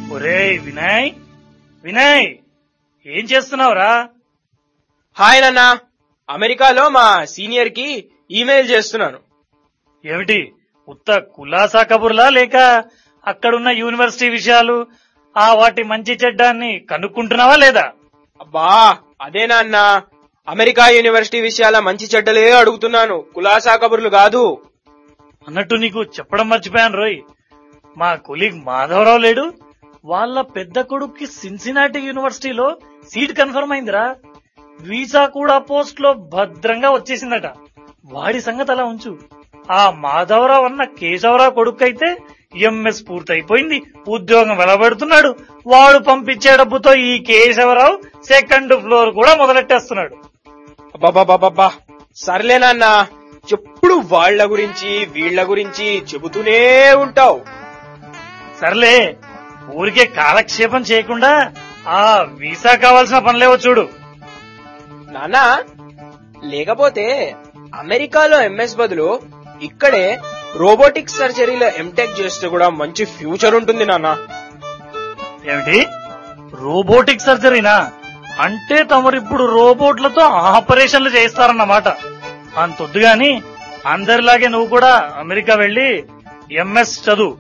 ఒరేయ్ వినయ్ వినయ్ ఏం చేస్తున్నావురా హాయ్ నాన్న అమెరికాలో మా సీనియర్ కి ఈమెయిల్ చేస్తున్నాను ఏమిటి ఉత్త కులాసా కబుర్లా లేక అక్కడున్న యూనివర్సిటీ విషయాలు ఆ వాటి మంచి చెడ్డాన్ని కనుక్కుంటున్నావా లేదా అబ్బా అదే నాన్న అమెరికా యూనివర్సిటీ విషయాల మంచి చెడ్డలే అడుగుతున్నాను కులాసా కబుర్లు కాదు అన్నట్టు నీకు చెప్పడం మర్చిపోయాను రోయ్ మా కొలీగ్ మాధవరావు లేడు వాళ్ళ పెద్ద కొడుక్కి సిన్సినాటి యూనివర్సిటీలో సీట్ కన్ఫర్మ్ అయిందిరా వీసా కూడా పోస్ట్ లో భద్రంగా వచ్చేసిందట వాడి సంగతి అలా ఉంచు ఆ మాధవరావు అన్న కేశవరావు కొడుకైతే ఎంఎస్ పూర్తయిపోయింది ఉద్యోగం వెలబెడుతున్నాడు వాడు పంపించే డబ్బుతో ఈ కేశవరావు సెకండ్ ఫ్లోర్ కూడా మొదలెట్టేస్తున్నాడు అబ్బాబాబాబా సర్లే నాన్న ఎప్పుడు వాళ్ళ గురించి వీళ్ళ గురించి చెబుతూనే ఉంటావు సర్లే ఊరికే కాలక్షేపం చేయకుండా ఆ వీసా కావాల్సిన పనులేవో చూడు నాన్న లేకపోతే అమెరికాలో ఎంఎస్ బదులు ఇక్కడే రోబోటిక్స్ సర్జరీలో ఎంటెక్ చేస్తే కూడా మంచి ఫ్యూచర్ ఉంటుంది నాన్న ఏమిటి రోబోటిక్ సర్జరీనా అంటే తమరిప్పుడు రోబోట్లతో ఆపరేషన్లు చేస్తారన్నమాట అంతొద్దు గాని అందరిలాగే నువ్వు కూడా అమెరికా వెళ్లి ఎంఎస్ చదువు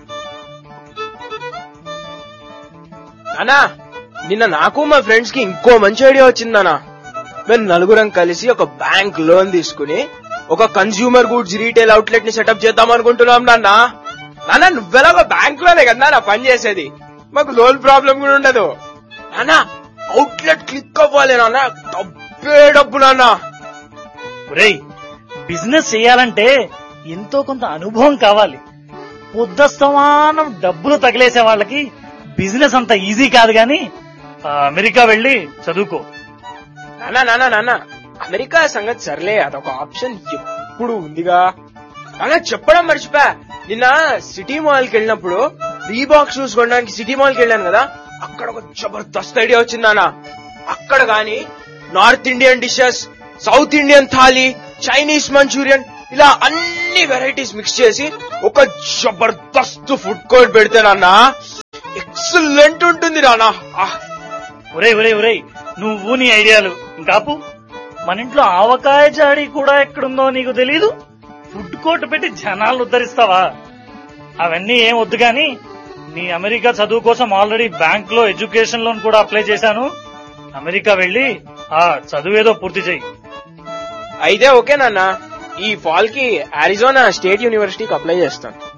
నానా నిన్న నాకు మా ఫ్రెండ్స్ కి ఇంకో మంచి ఐడియా వచ్చింది నాన్న మేము నలుగురం కలిసి ఒక బ్యాంక్ లోన్ తీసుకుని ఒక కన్స్యూమర్ గుడ్స్ రీటైల్ అవుట్లెట్ ని సెటప్ చేద్దాం అనుకుంటున్నాం నాన్న నాన్న నువ్వెలాగో బ్యాంక్ లోనే కదా నా పని చేసేది మాకు లోన్ ప్రాబ్లం కూడా ఉండదు నాన్న అవుట్లెట్ క్లిక్ అవ్వాలి నాన్న డబ్బే డబ్బు నాన్న ఒరేయ్ బిజినెస్ చేయాలంటే ఎంతో కొంత అనుభవం కావాలి పొద్దస్తమానం డబ్బులు తగిలేసే వాళ్ళకి బిజినెస్ అంత ఈజీ కాదు గాని ఆ, అమెరికా వెళ్లి చదువుకో నాన్న నాన్న నాన్న అమెరికా సంగతి సర్లే అదొక ఆప్షన్ ఎప్పుడు ఉందిగా నాన్న చెప్పడం మర్చిపోయా నిన్న సిటీ మాల్ కి వెళ్ళినప్పుడు రీబాక్ షూస్ కొనడానికి సిటీ మాల్ కి వెళ్ళాను కదా అక్కడ ఒక జబర్దస్త్ ఐడియా వచ్చింది నాన్న అక్కడ గాని north Indian dishes south Indian thali Chinese Manchurian ఇలా అన్ని వెరైటీస్ మిక్స్ చేసి ఒక జబర్దస్త్ ఫుడ్ కోర్ట్ పెడితే నాన్న ఎక్సలెంట్ ఉంటుంది నాన్న ఆహ్ ఒరే ఒరే ఒరే నువ్వు నీ ఐడియాలు ఇంకాపు మన ఇంట్లో ఆవకాయ జాడి కూడా ఎక్కడుందో నీకు తెలీదు ఫుడ్ కోర్ట్ పెట్టి జనాలను ఉద్ధరిస్తావా అవన్నీ ఏం వద్దు గాని నీ అమెరికా చదువు కోసం ఆల్రెడీ బ్యాంక్ లో ఎడ్యుకేషన్ లోన్ కూడా అప్లై చేశాను అమెరికా వెళ్లి ఆ చదువేదో పూర్తి చెయ్యి అయితే ఓకే నాన్న ఈ ఫాల్ కి అరిజోనా స్టేట్ యూనివర్సిటీకి అప్లై చేస్తాను